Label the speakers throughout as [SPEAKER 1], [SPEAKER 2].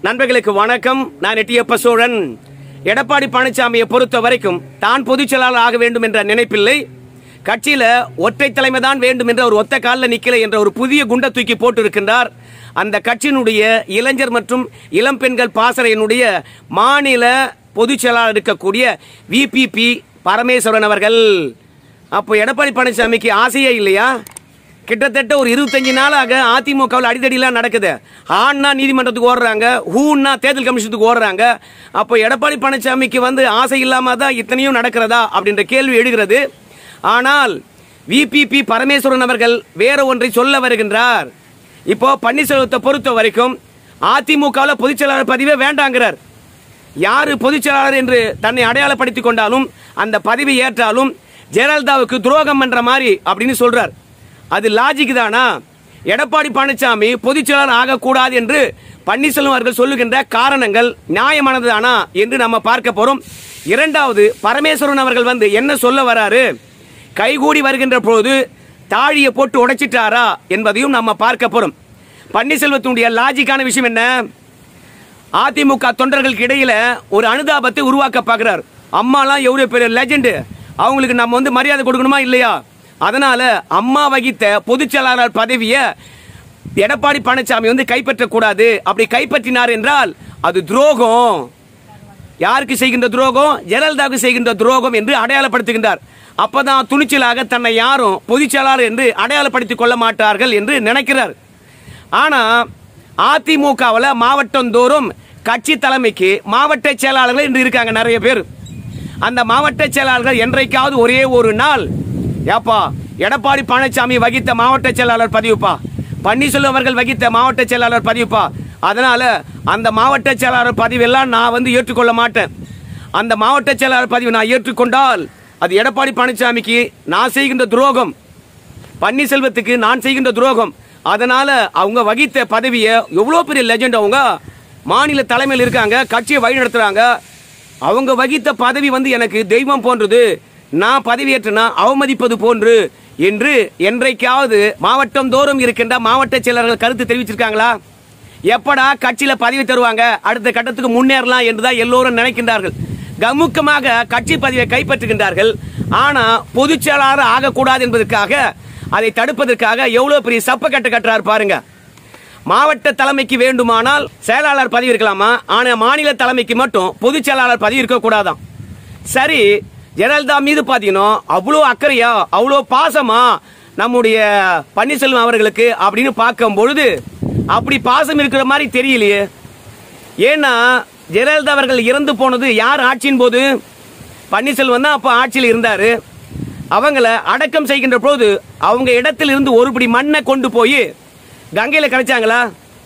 [SPEAKER 1] நண்பர்களுக்கு வணக்கம் நான் எட்டியப்ப சோழன் எடப்பாடி பழனிசாமியை பொறுத்த வரைக்கும் தான் பொதுச் செயலாளர் ஆக வேண்டும் என்ற நினைப்பில்லை கட்சியில ஒற்றை தலைமை தான் வேண்டும் என்ற ஒரு ஒத்த காலில் நிக்கல என்ற ஒரு புதிய குண்டை தூக்கி போட்டு இருக்கின்றார் அந்த கட்சியினுடைய இளைஞர் மற்றும் இளம் பெண்கள் பாசறையினுடைய மாநில பொதுச் செயலாளர் இருக்கக்கூடிய விபிபி பரமேஸ்வரன் அவர்கள் அப்போ எடப்பாடி பழனிசாமிக்கு ஆசையே இல்லையா கிட்டத்தட்ட ஒரு இருபத்தஞ்சு நாளாக அதிமுகவில் அடிதடிலாம் நடக்குது ஆன்னா நீதிமன்றத்துக்கு ஓடுறாங்க ஹூன்னா தேர்தல் கமிஷனுக்கு ஓடுறாங்க அப்போ எடப்பாடி பழனிசாமிக்கு வந்து ஆசை இல்லாம தான் இத்தனையும் நடக்கிறதா அப்படின்ற கேள்வி எழுகிறது ஆனால் விபிபி பரமேஸ்வரன் அவர்கள் வேற ஒன்றை சொல்ல வருகின்றார் இப்போ பன்னீர்செல்வத்தை பொறுத்த வரைக்கும் அதிமுகவில் பொதுச் செயலாளர் பதிவே வேண்டாங்கிறார் யாரு பொதுச் செயலாளர் என்று தன்னை அடையாளப்படுத்திக் கொண்டாலும் அந்த பதவி ஏற்றாலும் ஜெயலலிதாவுக்கு துரோகம் பண்ற மாதிரி அப்படின்னு சொல்றார் அது லாஜிக் தானா எடப்பாடி பழனிசாமி பொதுச் செயலாளர் ஆகக்கூடாது என்று பன்னீர்செல்வம் அவர்கள் சொல்லுகின்ற காரணங்கள் நியாயமானதுதானா என்று நம்ம பார்க்க போறோம் இரண்டாவது பரமேஸ்வரன் அவர்கள் வந்து என்ன சொல்ல வராரு கைகூடி வருகின்ற போது தாழியை போட்டு உடைச்சிட்டாரா என்பதையும் நம்ம பார்க்க போறோம் பன்னீர்செல்வத்தினுடைய லாஜிக்கான விஷயம் என்ன அதிமுக தொண்டர்களுக்கு இடையில ஒரு அனுதாபத்தை உருவாக்க பார்க்கிறார் அம்மாலாம் எவ்வளவு பெரிய லெஜெண்ட் அவங்களுக்கு நம்ம வந்து மரியாதை கொடுக்கணுமா இல்லையா அதனால அம்மா வகித்த பொதுச் செயலாளர் பதவியை எடப்பாடி பழனிசாமி வந்து கைப்பற்றக் கூடாது அப்படி கைப்பற்றினார் என்றால் அது துரோகம் யாருக்கு செய்கின்ற துரோகம் ஜெயலலிதாவுக்கு செய்கின்ற துரோகம் என்று அடையாளப்படுத்துகின்றார் அப்பதான் துணிச்சலாக தன்னை யாரும் பொதுச் செயலாளர் என்று அடையாளப்படுத்திக் கொள்ள மாட்டார்கள் என்று நினைக்கிறார் ஆனா அதிமுகவில் மாவட்டம் தோறும் கட்சி தலைமைக்கு மாவட்ட செயலாளர்கள் இன்று இருக்காங்க நிறைய பேர் அந்த மாவட்ட செயலாளர்கள் என்றைக்காவது ஒரே ஒரு நாள் ஏப்பா எடப்பாடி பழனிசாமி வகித்த மாவட்ட செயலாளர் பதிவுப்பா பன்னீர்செல்வம் அவர்கள் வகித்த மாவட்ட செயலாளர் பதிவுப்பா அதனால அந்த மாவட்ட செயலாளர் பதிவெல்லாம் நான் வந்து ஏற்றுக்கொள்ள மாட்டேன் அந்த மாவட்ட செயலாளர் பதிவை நான் ஏற்றுக்கொண்டால் அது எடப்பாடி பழனிசாமிக்கு நான் செய்கின்ற துரோகம் பன்னீர்செல்வத்துக்கு நான் செய்கின்ற துரோகம் அதனால அவங்க வகித்த பதவியை எவ்வளோ பெரிய லெஜெண்ட் அவங்க மாநில தலைமையில் இருக்காங்க கட்சியை வழி நடத்துறாங்க அவங்க வகித்த பதவி வந்து எனக்கு தெய்வம் போன்றது நான் பதவியேற்றனா அவமதிப்பது போன்று என்று என்றைக்காவது மாவட்டம் தோறும் இருக்கின்ற மாவட்ட செயலர்கள் கருத்து தெரிவிச்சிருக்காங்களா எப்படா கட்சியில பதவி தருவாங்க அடுத்த கட்டத்துக்கு முன்னேறலாம் என்றுதான் எல்லோரும் நினைக்கின்றார்கள் கமுக்கமாக கட்சி பதவியை கைப்பற்றுகின்றார்கள் ஆனா பொதுச் செயலாளர் ஆகக்கூடாது என்பதற்காக அதை தடுப்பதற்காக எவ்வளவு பெரிய சப்ப கட்டு கட்டுறாரு பாருங்க மாவட்ட தலைமைக்கு வேண்டுமானால் செயலாளர் பதவி இருக்கலாமா ஆனா மாநில தலைமைக்கு மட்டும் பொதுச் செயலாளர் பதவி இருக்க கூடாதாம் சரி ஜெயலலிதா மீது பாத்தீங்கன்னா அவ்வளோ அக்கறையா அவ்வளோ பாசமா நம்முடைய பன்னீர்செல்வம் அவர்களுக்கு அப்படின்னு பார்க்கும் பொழுது அப்படி பாசம் இருக்கிற மாதிரி தெரியலையே ஏன்னா ஜெயலலிதா அவர்கள் இறந்து போனது யார் ஆட்சியின் போது பன்னீர்செல்வம் தான் அப்போ ஆட்சியில் இருந்தாரு அவங்கள அடக்கம் செய்கின்ற போது அவங்க இடத்தில் இருந்து ஒருபடி மண்ணை கொண்டு போய் கங்கையில கரைச்சாங்களா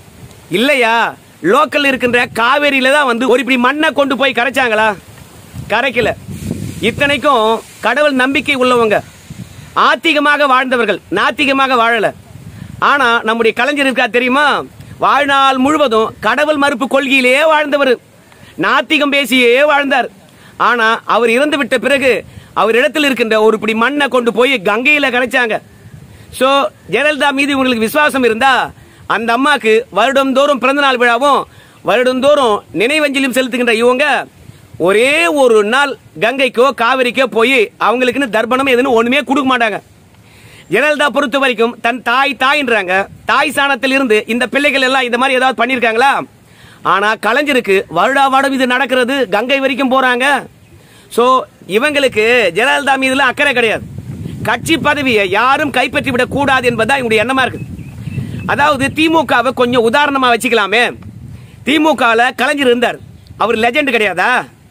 [SPEAKER 1] இல்லையா லோக்கல் இருக்கின்ற காவேரியில தான் வந்து ஒரு இப்படி மண்ணை கொண்டு போய் கரைச்சாங்களா கரைக்கல இத்தனைக்கும் கடவுள் நம்பிக்கை உள்ளவங்க ஆத்திகமாக வாழ்ந்தவர்கள் நாத்திகமாக வாழல ஆனா நம்முடைய கலைஞர் இருக்கா தெரியுமா வாழ்நாள் முழுவதும் கடவுள் மறுப்பு கொள்கையிலேயே வாழ்ந்தவர் நாத்திகம் பேசியே வாழ்ந்தார் ஆனா அவர் இறந்து விட்ட பிறகு அவர் இடத்தில் இருக்கின்ற ஒரு பிடி மண்ணை கொண்டு போய் கங்கையில கரைச்சாங்க சோ ஜெயலலிதா மீது உங்களுக்கு விசுவாசம் இருந்தா அந்த அம்மாக்கு வருடந்தோறும் பிறந்தநாள் விழாவும் வருடந்தோறும் நினைவஞ்சலியும் செலுத்துகின்ற இவங்க ஒரே ஒரு நாள் கங்கைக்கோ காவிரிக்கோ போய் அவங்களுக்குன்னு தர்ப்பணம் எதுன்னு ஒண்ணுமே கொடுக்க மாட்டாங்க ஜெயலலிதா பொறுத்த வரைக்கும் தன் தாய் தாயின்றாங்க தாய் சாணத்தில் இருந்து இந்த பிள்ளைகள் எல்லாம் இந்த மாதிரி ஏதாவது பண்ணிருக்காங்களா ஆனா கலைஞருக்கு வருடா வருடம் இது நடக்கிறது கங்கை வரைக்கும் போறாங்க சோ இவங்களுக்கு ஜெயலலிதா மீதுல அக்கறை கிடையாது கட்சி பதவியை யாரும் கைப்பற்றி விடக் கூடாது என்பதுதான் இவங்களுடைய எண்ணமா இருக்கு அதாவது திமுகவை கொஞ்சம் உதாரணமா வச்சுக்கலாமே திமுகவில் கலைஞர் இருந்தார் அவர் லெஜெண்ட் கிடையாதா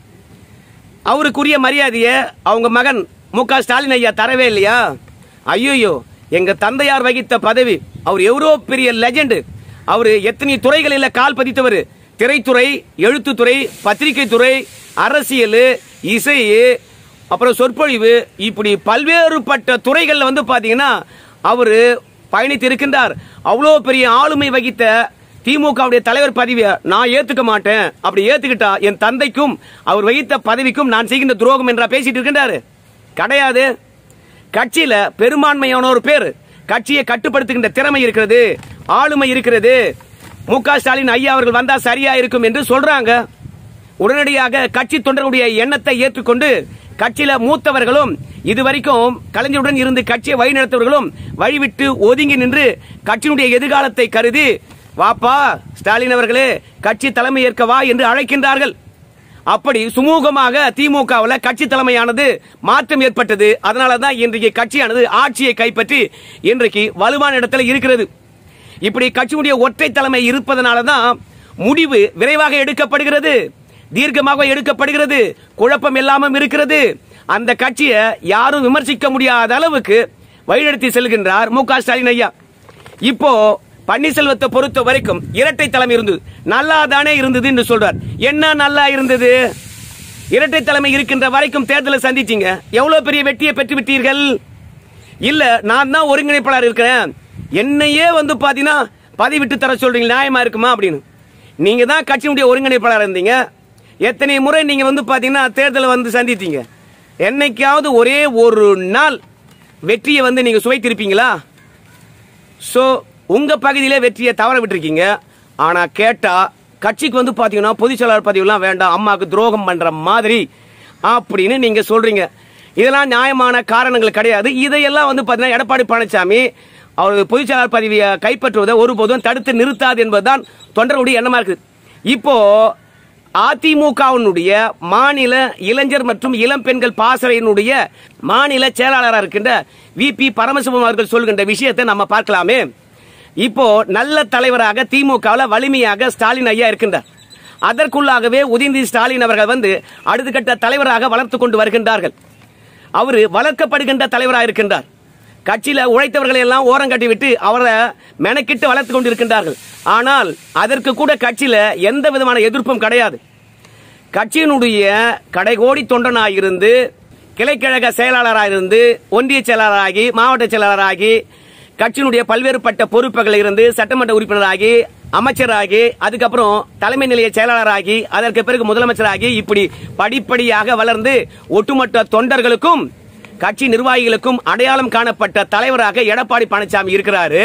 [SPEAKER 1] அவருக்குரிய மரியாதையை அவங்க மகன் மு க ஸ்டாலின் ஐயா தரவே இல்லையா ஐயோயோ எங்க தந்தையார் வகித்த பதவி அவர் எவ்வளோ பெரிய லெஜெண்ட் அவர் எத்தனை துறைகளில் கால் பதித்தவர் திரைத்துறை எழுத்துத்துறை பத்திரிகை துறை அரசியல் இசை அப்புறம் சொற்பொழிவு இப்படி பல்வேறுபட்ட துறைகளில் வந்து பாத்தீங்கன்னா அவர் பயணித்து இருக்கின்றார் அவ்வளோ பெரிய ஆளுமை வகித்த திமுகவுடைய தலைவர் பதவியை நான் ஏத்துக்க மாட்டேன் அப்படி ஏத்துக்கிட்டா என் தந்தைக்கும் அவர் வகித்த பதவிக்கும் நான் செய்கின்ற துரோகம் என்றா பேசிட்டு இருக்கின்றாரு கிடையாது கட்சியில பெரும்பான்மையான ஒரு பேர் கட்சியை கட்டுப்படுத்துகின்ற திறமை இருக்கிறது ஆளுமை இருக்கிறது மு க ஸ்டாலின் ஐயா அவர்கள் வந்தா சரியா இருக்கும் என்று சொல்றாங்க உடனடியாக கட்சி தொண்டர்களுடைய எண்ணத்தை ஏற்றுக்கொண்டு கட்சியில மூத்தவர்களும் இதுவரைக்கும் கலைஞருடன் இருந்து கட்சியை வழிநடத்தவர்களும் வழிவிட்டு ஒதுங்கி நின்று கட்சியினுடைய எதிர்காலத்தை கருதி வாப்பா ஸ்டாலின் அவர்களே கட்சி தலைமை ஏற்க வா என்று அழைக்கின்றார்கள் அப்படி சுமூகமாக திமுகவில் கட்சி தலைமையானது மாற்றம் ஏற்பட்டது அதனால தான் இன்றைக்கு கட்சியானது ஆட்சியை கைப்பற்றி இன்றைக்கு வலுவான இடத்துல இருக்கிறது இப்படி கட்சியுடைய ஒற்றை தலைமை இருப்பதனால தான் முடிவு விரைவாக எடுக்கப்படுகிறது தீர்க்கமாக எடுக்கப்படுகிறது குழப்பம் இல்லாமல் இருக்கிறது அந்த கட்சியை யாரும் விமர்சிக்க முடியாத அளவுக்கு வழிநடத்தி செல்கின்றார் மு க ஸ்டாலின் ஐயா இப்போ பன்னீர்செல்வத்தை பொறுத்த வரைக்கும் இரட்டை தலைமை இருந்தது நல்லா தானே இருந்தது என்று சொல்றார் என்ன நல்லா இருந்தது இரட்டை தலைமை இருக்கின்ற வரைக்கும் தேர்தலை சந்திச்சீங்க எவ்வளவு பெரிய வெற்றியை பெற்று விட்டீர்கள் இல்ல நான் தான் ஒருங்கிணைப்பாளர் இருக்கிறேன் என்னையே வந்து பாத்தீங்கன்னா பதவி விட்டு தர சொல்றீங்க நியாயமா இருக்குமா அப்படின்னு நீங்க தான் கட்சியினுடைய ஒருங்கிணைப்பாளர் இருந்தீங்க எத்தனை முறை நீங்க வந்து பாத்தீங்கன்னா தேர்தலை வந்து சந்தித்தீங்க என்னைக்காவது ஒரே ஒரு நாள் வெற்றியை வந்து நீங்க சுவைத்திருப்பீங்களா ஸோ உங்க பகுதியிலே வெற்றியை தவற விட்டுருக்கீங்க ஆனா கேட்டா கட்சிக்கு வந்து பாத்தீங்கன்னா பொதுச் செயலாளர் பதவியெல்லாம் வேண்டாம் அம்மாவுக்கு துரோகம் பண்ற மாதிரி அப்படின்னு நீங்க சொல்றீங்க இதெல்லாம் நியாயமான காரணங்கள் கிடையாது இதையெல்லாம் வந்து பாத்தீங்கன்னா எடப்பாடி பழனிசாமி அவர் பொதுச் செயலாளர் பதவியை கைப்பற்றுவதை ஒருபோதும் தடுத்து நிறுத்தாது என்பதுதான் தொண்டர்களுடைய எண்ணமா இருக்குது இப்போ அதிமுகவினுடைய மாநில இளைஞர் மற்றும் இளம் பெண்கள் பாசறையினுடைய மாநில செயலாளராக இருக்கின்ற வி பி பரமசிவம் அவர்கள் சொல்கின்ற விஷயத்தை நம்ம பார்க்கலாமே இப்போ நல்ல தலைவராக திமுகவில் வலிமையாக ஸ்டாலின் ஐயா இருக்கின்றார் அதற்குள்ளாகவே உதயநிதி ஸ்டாலின் அவர்கள் வந்து அடுத்த கட்ட தலைவராக வளர்த்து கொண்டு வருகின்றார்கள் அவர் வளர்க்கப்படுகின்ற தலைவராக இருக்கின்றார் கட்சியில உழைத்தவர்களை எல்லாம் ஓரம் கட்டி விட்டு அவரை மெனக்கிட்டு வளர்த்து கொண்டிருக்கின்றார்கள் ஆனால் அதற்கு கூட கட்சியில எந்த விதமான எதிர்ப்பும் கிடையாது கட்சியினுடைய கடைகோடி தொண்டனாயிருந்து கிளைக்கழக செயலாளராக இருந்து ஒன்றிய செயலாளராகி மாவட்ட செயலாளராகி கட்சியினுடைய பல்வேறுபட்ட பொறுப்புகள் இருந்து சட்டமன்ற உறுப்பினராகி அமைச்சராகி அதுக்கப்புறம் தலைமை நிலைய செயலாளராகி அதற்கு பிறகு முதலமைச்சராகி இப்படி படிப்படியாக வளர்ந்து ஒட்டுமொத்த தொண்டர்களுக்கும் கட்சி நிர்வாகிகளுக்கும் அடையாளம் காணப்பட்ட தலைவராக எடப்பாடி பழனிசாமி இருக்கிறாரு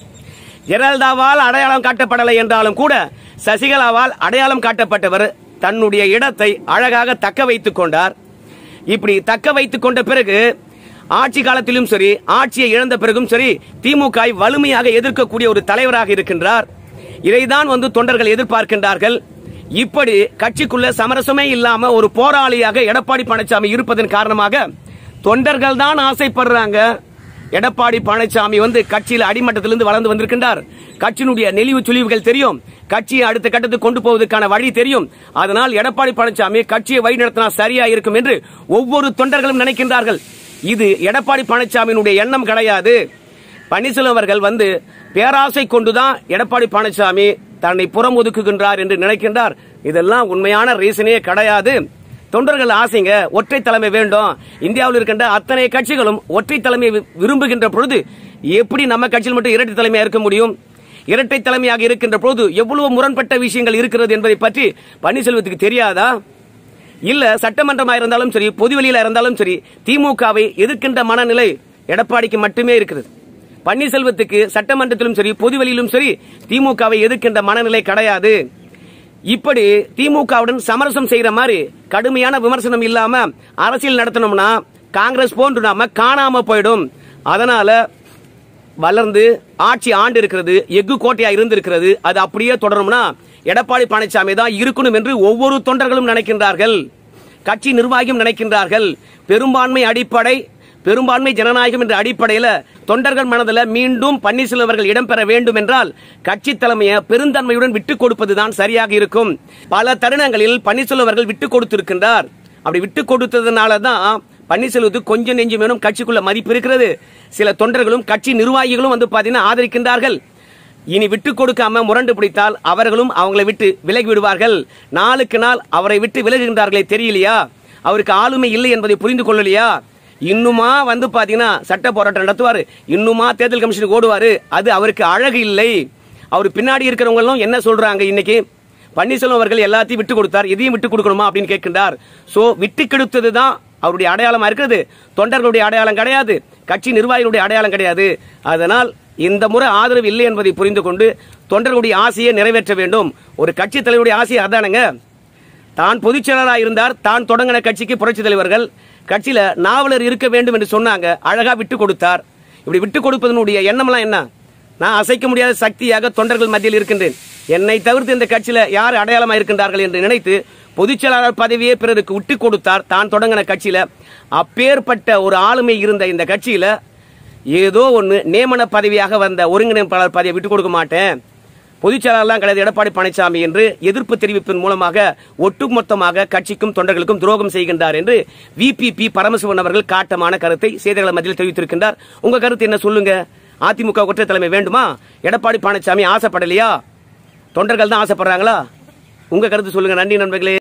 [SPEAKER 1] ஜெயலலிதாவால் அடையாளம் காட்டப்படலை என்றாலும் கூட சசிகலாவால் அடையாளம் காட்டப்பட்டவர் தன்னுடைய இடத்தை அழகாக தக்க வைத்துக் கொண்டார் இப்படி தக்க வைத்துக் கொண்ட பிறகு ஆட்சி காலத்திலும் சரி ஆட்சியை இழந்த பிறகும் சரி திமுக வை வலிமையாக எதிர்க்கக்கூடிய ஒரு தலைவராக இருக்கின்றார் இதைதான் வந்து தொண்டர்கள் எதிர்பார்க்கின்றார்கள் இப்படி கட்சிக்குள்ள சமரசமே இல்லாம ஒரு போராளியாக எடப்பாடி பழனிசாமி இருப்பதன் காரணமாக தொண்டர்கள் தான் ஆசைப்படுறாங்க எடப்பாடி பழனிசாமி வந்து கட்சியில் அடிமட்டத்திலிருந்து வளர்ந்து வந்திருக்கின்றார் கட்சியினுடைய நெளிவு சுழிவுகள் தெரியும் கட்சியை அடுத்த கட்டத்துக்கு கொண்டு போவதற்கான வழி தெரியும் அதனால் எடப்பாடி பழனிசாமி கட்சியை வழிநடத்தினா சரியா இருக்கும் என்று ஒவ்வொரு தொண்டர்களும் நினைக்கின்றார்கள் இது எடப்பாடி பழனிசாமியினுடைய எண்ணம் கிடையாது பன்னீர்செல்வம் அவர்கள் வந்து பேராசை கொண்டுதான் எடப்பாடி பழனிசாமி தன்னை புறம் ஒதுக்குகின்றார் என்று நினைக்கின்றார் இதெல்லாம் உண்மையான ரீசனே கிடையாது தொண்டர்கள் ஆசைங்க ஒற்றை தலைமை வேண்டும் இந்தியாவில் இருக்கின்ற அத்தனை கட்சிகளும் ஒற்றை தலைமை விரும்புகின்ற பொழுது எப்படி நம்ம கட்சியில் மட்டும் இரட்டை தலைமையா இருக்க முடியும் இரட்டை தலைமையாக இருக்கின்ற பொழுது எவ்வளவு முரண்பட்ட விஷயங்கள் இருக்கிறது என்பதை பற்றி பன்னீர்செல்வத்துக்கு தெரியாதா இல்ல சட்டமன்றமா இருந்தாலும் சரி பொதுவெளியில இருந்தாலும் சரி திமுகவை எதிர்க்கின்ற மனநிலை எடப்பாடிக்கு மட்டுமே இருக்கிறது பன்னீர்செல்வத்துக்கு சட்டமன்றத்திலும் சரி பொதுவெளியிலும் சரி திமுகவை எதிர்க்கின்ற மனநிலை கிடையாது இப்படி திமுகவுடன் சமரசம் செய்யற மாதிரி கடுமையான விமர்சனம் இல்லாம அரசியல் நடத்தணும்னா காங்கிரஸ் போன்று நாம காணாம போயிடும் அதனால வளர்ந்து ஆட்சி ஆண்டு இருக்கிறது எஃகு கோட்டையா இருந்திருக்கிறது அது அப்படியே தொடரும்னா எடப்பாடி பழனிசாமி தான் இருக்கணும் என்று ஒவ்வொரு தொண்டர்களும் நினைக்கின்றார்கள் கட்சி நிர்வாகியும் நினைக்கின்றார்கள் பெரும்பான்மை அடிப்படை பெரும்பான்மை ஜனநாயகம் என்ற அடிப்படையில் தொண்டர்கள் மனதில் மீண்டும் பன்னீர்செல்வம் அவர்கள் இடம்பெற வேண்டும் என்றால் கட்சி தலைமையை பெருந்தன்மையுடன் விட்டுக் கொடுப்பதுதான் சரியாக இருக்கும் பல தருணங்களில் பன்னீர்செல்வம் அவர்கள் விட்டுக் கொடுத்திருக்கின்றார் அப்படி விட்டுக் கொடுத்ததுனால தான் பன்னீர்செல்வத்துக்கு கொஞ்சம் நெஞ்சு மேலும் கட்சிக்குள்ள மதிப்பு இருக்கிறது சில தொண்டர்களும் கட்சி நிர்வாகிகளும் வந்து பாத்தீங்கன்னா ஆதரிக்கின்றார்கள் இனி விட்டு கொடுக்காம முரண்டு பிடித்தால் அவர்களும் அவங்களை விட்டு விலகி விடுவார்கள் நாளுக்கு நாள் அவரை விட்டு விலகுகின்றார்களே தெரியலையா அவருக்கு ஆளுமை இல்லை என்பதை புரிந்து கொள்ளலையா இன்னுமா வந்து பாத்தீங்கன்னா சட்ட போராட்டம் நடத்துவாரு இன்னுமா தேர்தல் கமிஷனுக்கு ஓடுவாரு அது அவருக்கு அழகு இல்லை அவர் பின்னாடி இருக்கிறவங்களும் என்ன சொல்றாங்க இன்னைக்கு பன்னீர்செல்வம் அவர்கள் எல்லாத்தையும் விட்டு கொடுத்தார் இதையும் விட்டு கொடுக்கணுமா அப்படின்னு கேட்கின்றார் சோ விட்டு கெடுத்தது தான் அவருடைய அடையாளமா இருக்கிறது தொண்டர்களுடைய அடையாளம் கிடையாது கட்சி நிர்வாகிகளுடைய அடையாளம் கிடையாது அதனால் இந்த முறை ஆதரவு இல்லை என்பதை புரிந்து கொண்டு தொண்டர்களுடைய ஆசையை நிறைவேற்ற வேண்டும் ஒரு கட்சி தலைவருடைய ஆசை அதானுங்க தான் பொதுச் செயலாளராக இருந்தார் தான் தொடங்கின கட்சிக்கு புரட்சி தலைவர்கள் கட்சியில நாவலர் இருக்க வேண்டும் என்று சொன்னாங்க அழகா விட்டு கொடுத்தார் இப்படி விட்டு கொடுப்பதனுடைய எண்ணம்லாம் என்ன நான் அசைக்க முடியாத சக்தியாக தொண்டர்கள் மத்தியில் இருக்கின்றேன் என்னை தவிர்த்து இந்த கட்சியில யார் அடையாளமாக இருக்கின்றார்கள் என்று நினைத்து பொதுச் செயலாளர் பதவியே பிறருக்கு விட்டு கொடுத்தார் தான் தொடங்கின கட்சியில அப்பேற்பட்ட ஒரு ஆளுமை இருந்த இந்த கட்சியில ஏதோ ஒன்று நியமன பதவியாக வந்த ஒருங்கிணைப்பாளர் பதவியை விட்டு கொடுக்க மாட்டேன் பொதுச் செயலாளர்லாம் கிடையாது எடப்பாடி பழனிசாமி என்று எதிர்ப்பு தெரிவிப்பின் மூலமாக ஒட்டுமொத்தமாக கட்சிக்கும் தொண்டர்களுக்கும் துரோகம் செய்கின்றார் என்று விபிபி பரமசிவன் அவர்கள் காட்டமான கருத்தை செய்தியாளர் மத்தியில் தெரிவித்திருக்கின்றார் உங்க கருத்து என்ன சொல்லுங்க அதிமுக ஒற்றை தலைமை வேண்டுமா எடப்பாடி பழனிசாமி ஆசைப்படலையா தொண்டர்கள் தான் ஆசைப்படுறாங்களா உங்க கருத்து சொல்லுங்க நன்றி நண்பர்களே